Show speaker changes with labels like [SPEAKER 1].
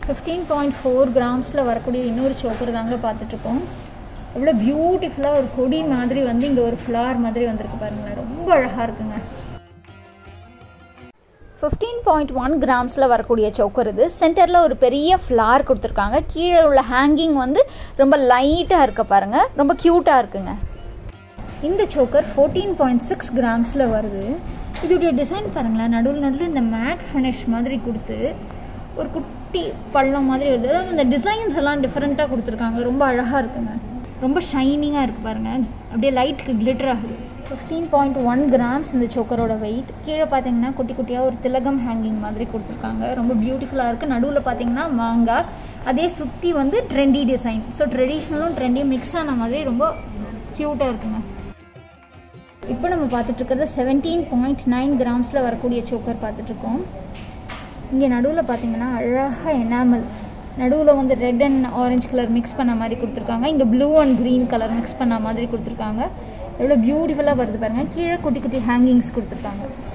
[SPEAKER 1] fifteen point four கிராம்ஸில் வரக்கூடிய இன்னொரு choker தாங்க பார்த்துட்ருக்கோம் எவ்வளோ பியூட்டிஃபுல்லாக ஒரு கொடி மாதிரி வந்து இங்கே ஒரு ஃப்ளவர் மாதிரி வந்திருக்கு பாருங்களேன் ரொம்ப அழகாக இருக்குங்க ஃபிஃப்டீன் பாயிண்ட் ஒன் கிராம்ஸில் வரக்கூடிய சோக்கர் இது சென்டரில் ஒரு பெரிய ஃப்ளார் கொடுத்துருக்காங்க கீழே உள்ள ஹேங்கிங் வந்து ரொம்ப லைட்டாக இருக்க பாருங்கள் ரொம்ப க்யூட்டாக இருக்குங்க இந்த சோக்கர் ஃபோர்டீன் பாயிண்ட் சிக்ஸ் கிராம்ஸில் வருது இதோடைய டிசைன் பாருங்களேன் நடுவில் நடுவில் இந்த மேட் ஃபினிஷ் மாதிரி கொடுத்து ஒரு குட்டி பள்ளம் மாதிரி வருது அதாவது இந்த டிசைன்ஸ் எல்லாம் டிஃப்ரெண்ட்டாக கொடுத்துருக்காங்க ரொம்ப அழகாக இருக்குங்க ரொம்ப ஷைனிங்காக இருக்குது பாருங்கள் அப்படியே லைட்டுக்கு கிளிட்டர் ஆகுது ஃபிஃப்டீன் பாயிண்ட் ஒன் கிராம்ஸ் இந்த சோக்கரோட வெயிட் கீழே பார்த்தீங்கன்னா குட்டி குட்டியாக ஒரு திலகம் ஹேங்கிங் மாதிரி கொடுத்துருக்காங்க ரொம்ப பியூட்டிஃபுல்லாக இருக்குது நடுவில் பார்த்தீங்கன்னா மாங்காய் அதே சுற்றி வந்து ட்ரெண்டி டிசைன் ஸோ ட்ரெடிஷ்னலும் ட்ரெண்டியும் மிக்ஸ் ஆன மாதிரி ரொம்ப க்யூட்டாக இருக்குங்க இப்போ நம்ம பார்த்துட்டு இருக்கிறது செவன்டீன் பாயிண்ட் நைன் கிராம்ஸில் வரக்கூடிய சோக்கர் பார்த்துட்ருக்கோம் இங்கே நடுவில் பார்த்தீங்கன்னா அழகாக எனாமல் நடுவில் வந்து red and orange colour mix பண்ண மாதிரி கொடுத்துருக்காங்க இங்கே blue and green colour mix பண்ண மாதிரி கொடுத்துருக்காங்க எவ்வளோ பியூட்டிஃபுல்லாக வருது பாருங்கள் கீழே குட்டி குட்டி ஹேங்கிங்ஸ் கொடுத்துருக்காங்க